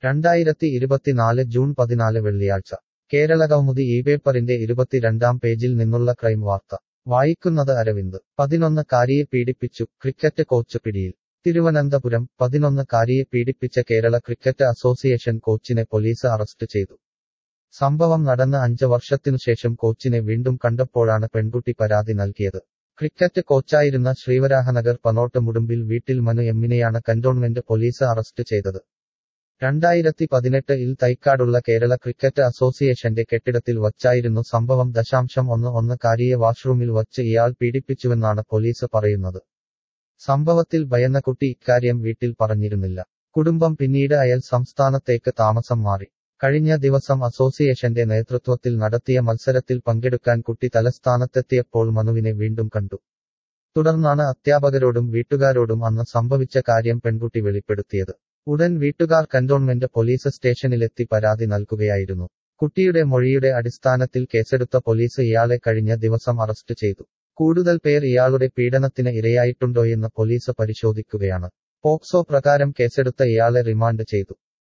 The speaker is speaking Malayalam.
രണ്ടായിരത്തി ഇരുപത്തിനാല് ജൂൺ പതിനാല് വെള്ളിയാഴ്ച കേരളകൗമുദി ഈ പേപ്പറിന്റെ ഇരുപത്തിരണ്ടാം പേജിൽ നിന്നുള്ള ക്രൈം വാർത്ത വായിക്കുന്നത് അരവിന്ദ് പതിനൊന്ന് കാരിയെ പീഡിപ്പിച്ചു ക്രിക്കറ്റ് കോച്ച് പിടിയിൽ തിരുവനന്തപുരം പതിനൊന്ന് കാരിയെ പീഡിപ്പിച്ച കേരള ക്രിക്കറ്റ് അസോസിയേഷൻ കോച്ചിനെ പോലീസ് അറസ്റ്റ് ചെയ്തു സംഭവം നടന്ന അഞ്ച് വർഷത്തിനുശേഷം കോച്ചിനെ വീണ്ടും കണ്ടപ്പോഴാണ് പെൺകുട്ടി പരാതി നൽകിയത് ക്രിക്കറ്റ് കോച്ചായിരുന്ന ശ്രീവരാഹനഗർ പനോട്ട് മുടുമ്പിൽ വീട്ടിൽ മനു എമ്മിനെയാണ് കന്റോൺമെന്റ് പോലീസ് അറസ്റ്റ് ചെയ്തത് രണ്ടായിരത്തി പതിനെട്ട് ഇൽ തൈക്കാടുള്ള കേരള ക്രിക്കറ്റ് അസോസിയേഷന്റെ കെട്ടിടത്തിൽ വച്ചായിരുന്നു സംഭവം ദശാംശം ഒന്ന് ഒന്ന് കാരിയെ വാഷ്റൂമിൽ വച്ച് ഇയാൾ പീഡിപ്പിച്ചുവെന്നാണ് പോലീസ് പറയുന്നത് സംഭവത്തിൽ ഭയന്ന കുട്ടി ഇക്കാര്യം വീട്ടിൽ പറഞ്ഞിരുന്നില്ല കുടുംബം പിന്നീട് അയൽ സംസ്ഥാനത്തേക്ക് താമസം മാറി കഴിഞ്ഞ ദിവസം അസോസിയേഷന്റെ നേതൃത്വത്തിൽ നടത്തിയ മത്സരത്തിൽ പങ്കെടുക്കാൻ കുട്ടി തലസ്ഥാനത്തെത്തിയപ്പോൾ മനുവിനെ വീണ്ടും കണ്ടു തുടർന്നാണ് അധ്യാപകരോടും വീട്ടുകാരോടും അന്ന് സംഭവിച്ച കാര്യം പെൺകുട്ടി വെളിപ്പെടുത്തിയത് ഉടൻ വീട്ടുകാർ കന്റോൺമെന്റ് പോലീസ് സ്റ്റേഷനിലെത്തി പരാതി നൽകുകയായിരുന്നു കുട്ടിയുടെ മൊഴിയുടെ അടിസ്ഥാനത്തിൽ കേസെടുത്ത പോലീസ് ഇയാളെ കഴിഞ്ഞ ദിവസം അറസ്റ്റ് ചെയ്തു കൂടുതൽ പേർ ഇയാളുടെ പീഡനത്തിന് ഇരയായിട്ടുണ്ടോയെന്ന് പോലീസ് പരിശോധിക്കുകയാണ് പോക്സോ പ്രകാരം കേസെടുത്ത ഇയാളെ റിമാൻഡ് ചെയ്തു